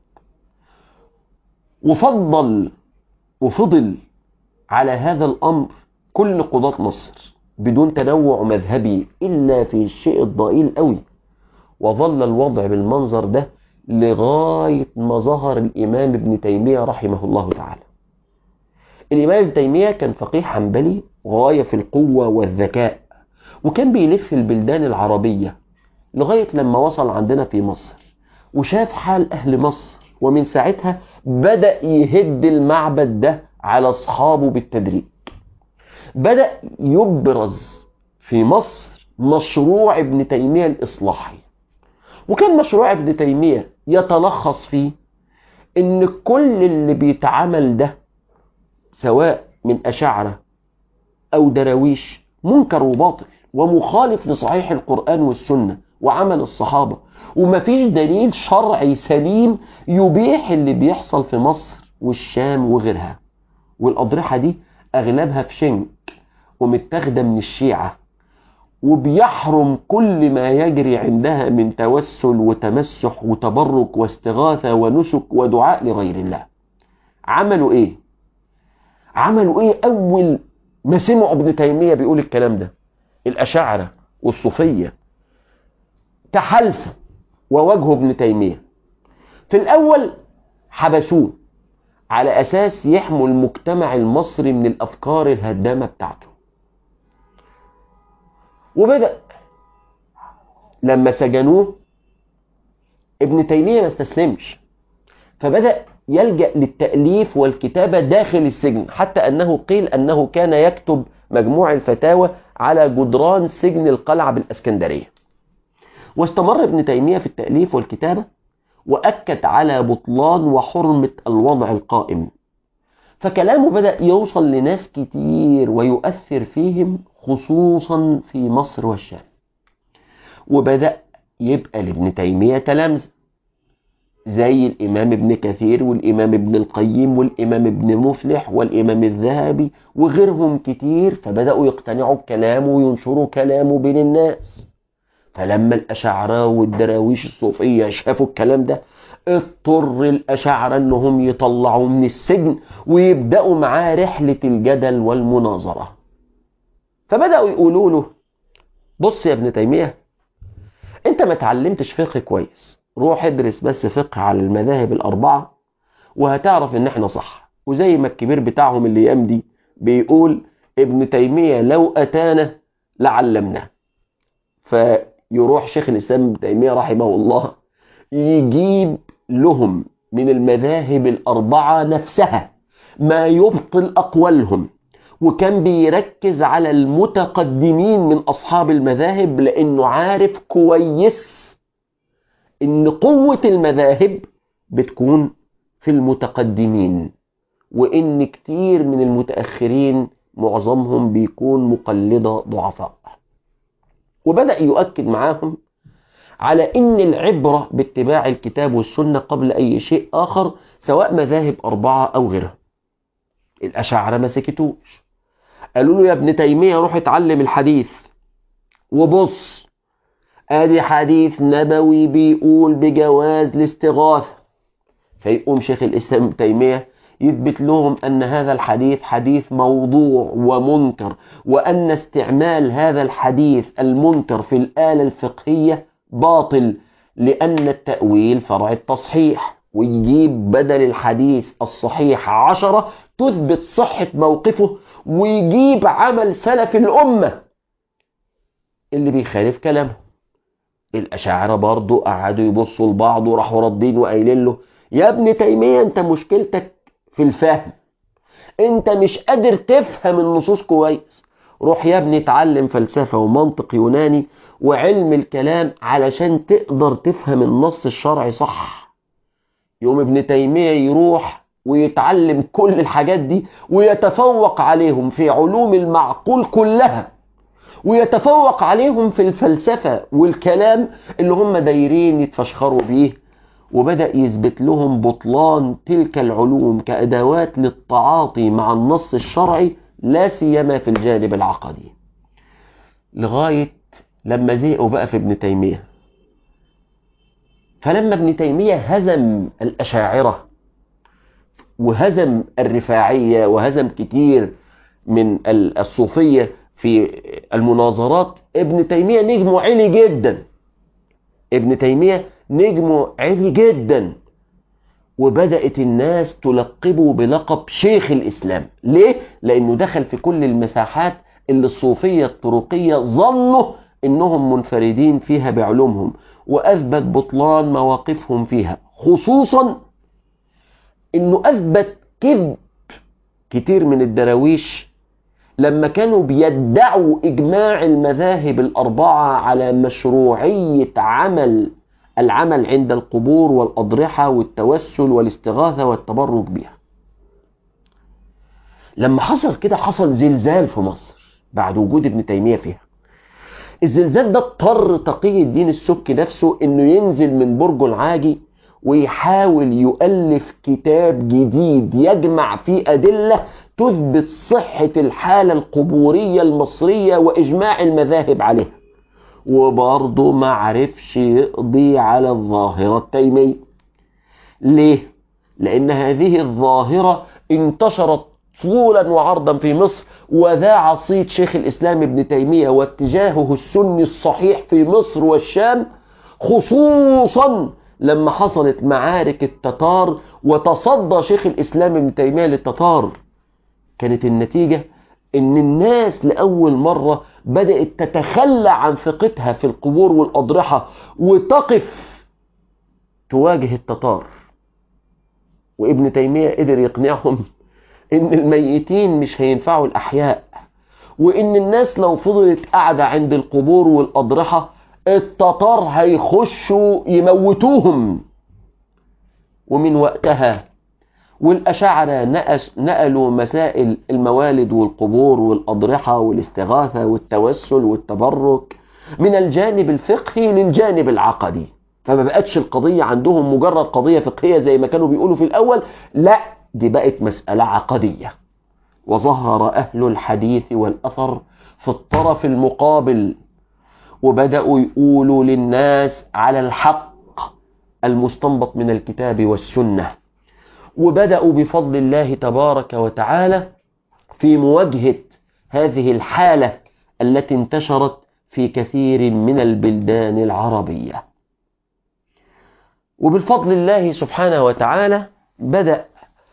وفضل وفضل على هذا الأمر كل قضاة مصر بدون تنوع مذهبي إلا في الشيء الضئيل قوي وظل الوضع بالمنظر ده لغاية ما ظهر الإمام ابن تيمية رحمه الله تعالى الإمام ابن تيمية كان فقيه حنبلي غاية في القوة والذكاء وكان بيلف البلدان العربية لغاية لما وصل عندنا في مصر وشاف حال أهل مصر ومن ساعتها بدأ يهد المعبد ده على أصحابه بالتدريج بدأ يبرز في مصر مشروع ابن تيمية الإصلاحي وكان مشروع ابن تيمية يتلخص فيه ان كل اللي بيتعمل ده سواء من أشاعرة أو دراويش منكر وباطل ومخالف لصحيح القرآن والسنة وعمل الصحابة ومفيش دليل شرعي سليم يبيح اللي بيحصل في مصر والشام وغيرها والأضرحة دي أغلبها في شنك ومتاخدة من الشيعة وبيحرم كل ما يجري عندها من توسل وتمسح وتبرك واستغاثة ونسك ودعاء لغير الله عملوا ايه عملوا ايه اول ما سمعوا ابن تيمية بيقول الكلام ده الاشاعرة والصوفية تحالفوا وواجهوا ابن تيمية في الاول حبسوه على اساس يحموا المجتمع المصري من الافكار الهدامة بتاعته وبدأ لما سجنوه ابن تيمية ما استسلمش فبدأ يلجأ للتأليف والكتابة داخل السجن حتى أنه قيل أنه كان يكتب مجموع الفتاوى على جدران سجن القلعة بالأسكندرية واستمر ابن تيمية في التأليف والكتابة وأكد على بطلان وحرمة الوضع القائم فكلامه بدأ يوصل لناس كتير ويؤثر فيهم خصوصا في مصر والشام وبدأ يبقى لابن تيمية تلامذة زي الإمام ابن كثير والإمام ابن القيم والإمام ابن مفلح والإمام الذهبي وغيرهم كتير فبدأوا يقتنعوا بكلامه وينشروا كلامه بين الناس فلما الأشاعرة والدراويش الصوفية شافوا الكلام ده اضطر الأشاعرة أنهم يطلعوا من السجن ويبدأوا معاه رحلة الجدل والمناظرة فبدأوا يقولوا له بص يا ابن تيمية انت ما تعلمتش فقه كويس روح ادرس بس فقه على المذاهب الأربعة وهتعرف ان احنا صح وزي ما الكبير بتاعهم اللي يام دي بيقول ابن تيمية لو أتانا لعلمنا فيروح شيخ الإسلام ابن تيمية رحمه الله يجيب لهم من المذاهب الأربعة نفسها ما يبطل أقوالهم وكان بيركز على المتقدمين من أصحاب المذاهب لأنه عارف كويس إن قوة المذاهب بتكون في المتقدمين وإن كتير من المتأخرين معظمهم بيكون مقلدة ضعفاء وبدأ يؤكد معاهم على إن العبرة باتباع الكتاب والسنة قبل أي شيء آخر سواء مذاهب أربعة أو غيرها الأشاعرة ما سكتوش قالوا له يا ابن تيمية روح اتعلم الحديث وبص ادي حديث نبوي بيقول بجواز الاستغاثة فيقوم شيخ الإسلام ابن تيمية يثبت لهم أن هذا الحديث حديث موضوع ومنكر وأن استعمال هذا الحديث المنكر في الآلة الفقهية باطل لأن التأويل فرع التصحيح ويجيب بدل الحديث الصحيح عشرة تثبت صحة موقفه ويجيب عمل سلف الأمة اللي بيخالف كلامهم الأشاعرة برضو قعدوا يبصوا لبعض وراحوا ردين وقايلين له يا ابن تيمية انت مشكلتك في الفهم انت مش قادر تفهم النصوص كويس روح يا ابني اتعلم فلسفة ومنطق يوناني وعلم الكلام علشان تقدر تفهم النص الشرعي صح يوم ابن تيمية يروح ويتعلم كل الحاجات دي ويتفوق عليهم في علوم المعقول كلها ويتفوق عليهم في الفلسفة والكلام اللي هم دايرين يتفشخروا بيه وبدأ يثبت لهم بطلان تلك العلوم كأدوات للتعاطي مع النص الشرعي لا سيما في الجانب العقدي لغاية لما زهقوا بقى في ابن تيمية فلما ابن تيمية هزم الأشاعرة وهزم الرفاعية وهزم كتير من الصوفية في المناظرات ابن تيمية نجمه عالي جدا ابن تيمية نجمه عالي جدا وبدأت الناس تلقبه بلقب شيخ الإسلام ليه؟ لأنه دخل في كل المساحات اللي الصوفية الطرقية ظنوا إنهم منفردين فيها بعلومهم وأثبت بطلان مواقفهم فيها خصوصا إنه أثبت كذب كتير من الدراويش لما كانوا بيدعوا إجماع المذاهب الأربعة على مشروعية عمل العمل عند القبور والأضرحة والتوسل والاستغاثة والتبرك بها لما حصل كده حصل زلزال في مصر بعد وجود ابن تيمية فيها الزلزال ده اضطر تقي الدين السبكي نفسه انه ينزل من برجه العاجي ويحاول يؤلف كتاب جديد يجمع فيه أدلة تثبت صحة الحالة القبورية المصرية وإجماع المذاهب عليها وبرضه ما عرفش يقضي على الظاهرة التيمية ليه؟ لأن هذه الظاهرة انتشرت طولا وعرضا في مصر وذاع صيت شيخ الإسلام ابن تيمية واتجاهه السني الصحيح في مصر والشام خصوصا لما حصلت معارك التتار وتصدى شيخ الإسلام ابن تيمية للتتار كانت النتيجة ان الناس لأول مرة بدأت تتخلى عن ثقتها في القبور والأضرحة وتقف تواجه التتار وابن تيمية قدر يقنعهم ان الميتين مش هينفعوا الأحياء وان الناس لو فضلت قاعدة عند القبور والأضرحة التتار هيخشوا يموتوهم ومن وقتها والأشاعرة نقلوا مسائل الموالد والقبور والأضرحة والاستغاثة والتوسل والتبرك من الجانب الفقهي للجانب العقدي فما بقتش القضية عندهم مجرد قضية فقهية زي ما كانوا بيقولوا في الأول لا دي بقت مسألة عقدية وظهر أهل الحديث والأثر في الطرف المقابل وبدأوا يقولوا للناس على الحق المستنبط من الكتاب والسنة وبدأوا بفضل الله تبارك وتعالى في مواجهة هذه الحالة التي انتشرت في كثير من البلدان العربية وبالفضل الله سبحانه وتعالى بدأ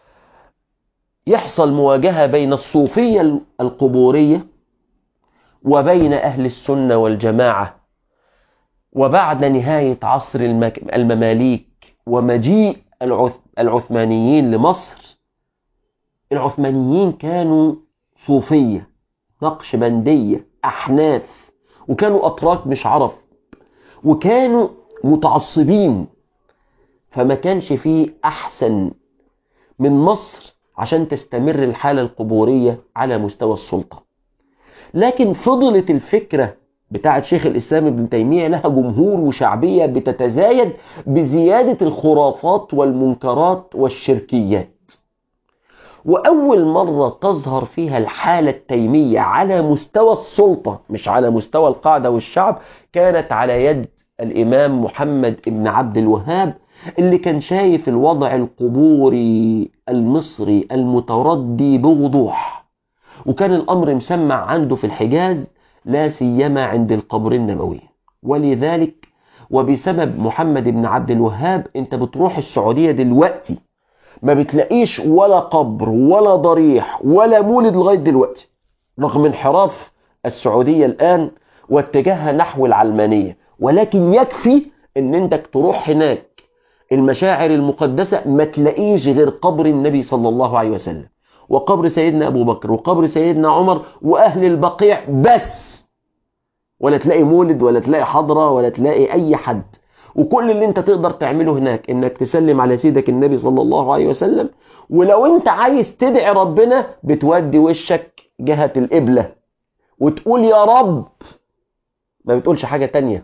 يحصل مواجهة بين الصوفية القبورية وبين أهل السنة والجماعة وبعد نهاية عصر المماليك ومجيء العثمانيين لمصر العثمانيين كانوا صوفية نقشبندية أحناف وكانوا أتراك مش عرب وكانوا متعصبين فما كانش فيه أحسن من مصر عشان تستمر الحالة القبورية على مستوى السلطة لكن فضلت الفكرة بتاعت شيخ الإسلام ابن تيمية لها جمهور وشعبية بتتزايد بزيادة الخرافات والمنكرات والشركيات وأول مرة تظهر فيها الحالة التيمية على مستوى السلطة مش على مستوى القاعدة والشعب كانت على يد الإمام محمد ابن عبد الوهاب اللي كان شايف الوضع القبوري المصري المتردي بوضوح وكان الأمر مسمع عنده في الحجاز لا سيما عند القبر النبوي ولذلك وبسبب محمد بن عبد الوهاب انت بتروح السعودية دلوقتي ما بتلاقيش ولا قبر ولا ضريح ولا مولد لغاية دلوقتي رغم انحراف السعودية الآن واتجاهها نحو العلمانية ولكن يكفي ان انت تروح هناك المشاعر المقدسة ما تلاقيش غير قبر النبي صلى الله عليه وسلم وقبر سيدنا أبو بكر وقبر سيدنا عمر وأهل البقيع بس ولا تلاقي مولد ولا تلاقي حضرة ولا تلاقي أي حد وكل اللي انت تقدر تعمله هناك انك تسلم على سيدك النبي صلى الله عليه وسلم ولو انت عايز تدعي ربنا بتودي وشك جهة القبلة وتقول يا رب ما بتقولش حاجة تانية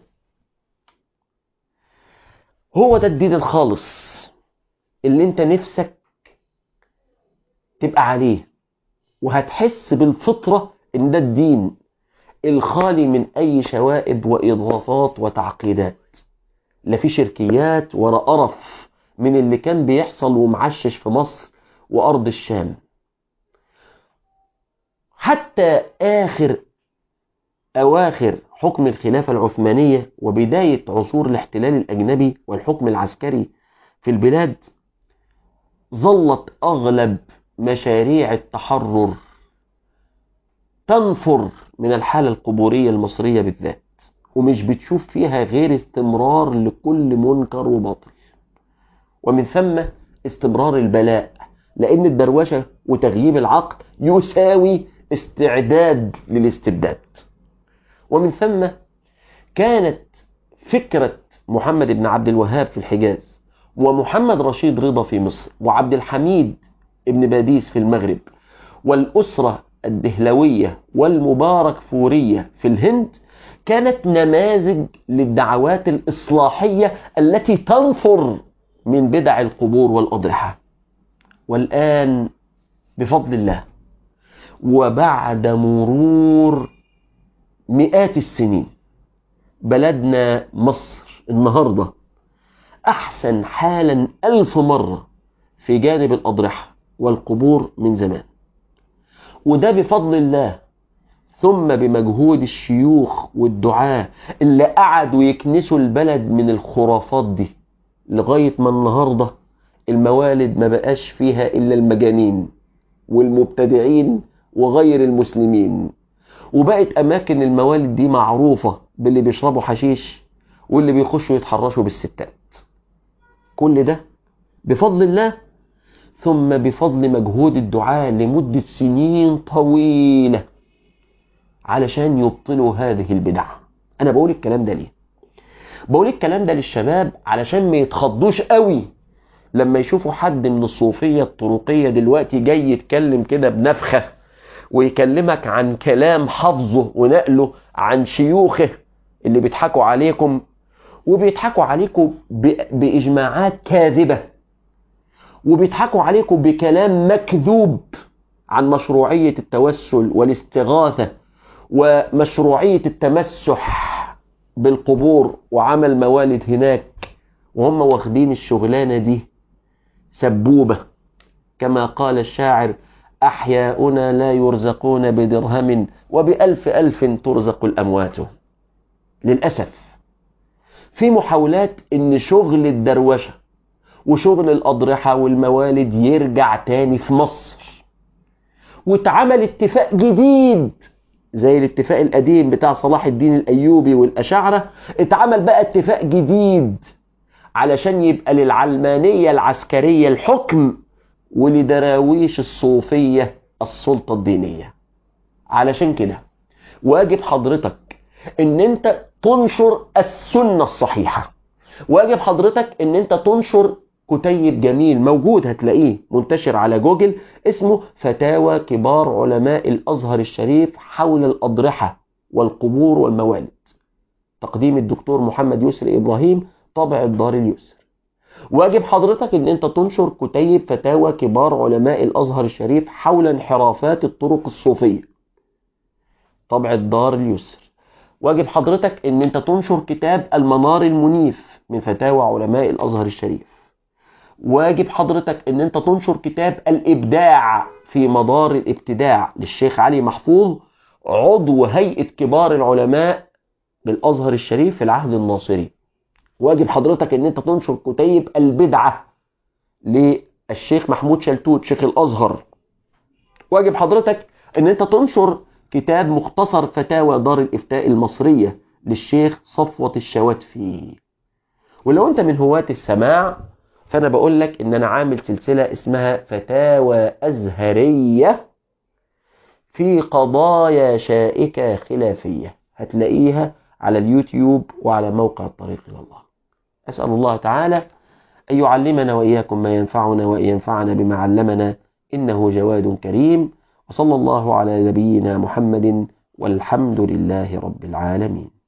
هو ده الدين الخالص اللي انت نفسك تبقى عليه وهتحس بالفطرة ان ده الدين الخالي من اي شوائب واضافات وتعقيدات لا في شركيات ولا قرف من اللي كان بيحصل ومعشش في مصر وارض الشام حتى اخر اواخر حكم الخلافة العثمانية وبداية عصور الاحتلال الاجنبي والحكم العسكري في البلاد ظلت اغلب مشاريع التحرر تنفر من الحالة القبورية المصرية بالذات ومش بتشوف فيها غير استمرار لكل منكر وباطل ومن ثم استمرار البلاء لأن الدروشة وتغييب العقل يساوي استعداد للاستبداد ومن ثم كانت فكرة محمد بن عبد الوهاب في الحجاز ومحمد رشيد رضا في مصر وعبد الحميد ابن باديس في المغرب والأسرة الدهلوية والمبارك فورية في الهند كانت نماذج للدعوات الإصلاحية التي تنفر من بدع القبور والأضرحة والآن بفضل الله وبعد مرور مئات السنين بلدنا مصر النهاردة أحسن حالا ألف مرة في جانب الأضرحة والقبور من زمان وده بفضل الله ثم بمجهود الشيوخ والدعاة اللي قعدوا يكنسوا البلد من الخرافات دي لغاية ما النهاردة الموالد ما بقاش فيها إلا المجانين والمبتدعين وغير المسلمين وبقت أماكن الموالد دي معروفة باللي بيشربوا حشيش واللي بيخشوا يتحرشوا بالستات كل ده بفضل الله ثم بفضل مجهود الدعاء لمدة سنين طويلة علشان يبطلوا هذه البدع أنا بقول الكلام ده ليه بقول الكلام ده للشباب علشان ما يتخضوش قوي لما يشوفوا حد من الصوفية الطرقية دلوقتي جاي يتكلم كده بنفخة ويكلمك عن كلام حفظه ونقله عن شيوخه اللي بيضحكوا عليكم وبيضحكوا عليكم بإجماعات كاذبة وبيضحكوا عليكم بكلام مكذوب عن مشروعية التوسل والاستغاثة ومشروعية التمسح بالقبور وعمل موالد هناك وهم واخدين الشغلانة دي سبوبة كما قال الشاعر أحياؤنا لا يرزقون بدرهم وبألف ألف ترزق الأموات للأسف في محاولات ان شغل الدروشة وشغل الأضرحة والموالد يرجع تاني في مصر واتعمل اتفاق جديد زي الاتفاق القديم بتاع صلاح الدين الأيوبي والأشاعرة اتعمل بقى اتفاق جديد علشان يبقى للعلمانية العسكرية الحكم ولدراويش الصوفية السلطة الدينية علشان كده واجب حضرتك ان انت تنشر السنة الصحيحة واجب حضرتك ان انت تنشر كتيب جميل موجود هتلاقيه منتشر على جوجل اسمه فتاوى كبار علماء الازهر الشريف حول الاضرحة والقبور والموالد تقديم الدكتور محمد يسري ابراهيم طابع الدار اليسر واجب حضرتك ان انت تنشر كتيب فتاوى كبار علماء الازهر الشريف حول انحرافات الطرق الصوفية طبع الدار اليسر واجب حضرتك ان انت تنشر كتاب المنار المنيف من فتاوى علماء الازهر الشريف واجب حضرتك ان انت تنشر كتاب الابداع في مدار الابتداع للشيخ علي محفوظ عضو هيئة كبار العلماء بالازهر الشريف في العهد الناصري واجب حضرتك ان انت تنشر كتيب البدعة للشيخ محمود شلتوت شيخ الازهر واجب حضرتك ان انت تنشر كتاب مختصر فتاوى دار الإفتاء المصرية للشيخ صفوة الشواتفي ولو أنت من هواة السماع فأنا بقول لك إن أنا عامل سلسلة اسمها فتاوى أزهرية في قضايا شائكة خلافية هتلاقيها على اليوتيوب وعلى موقع الطريق إلى الله أسأل الله تعالى أن يعلمنا وإياكم ما ينفعنا وأن ينفعنا بما علمنا إنه جواد كريم وصلى الله على نبينا محمد والحمد لله رب العالمين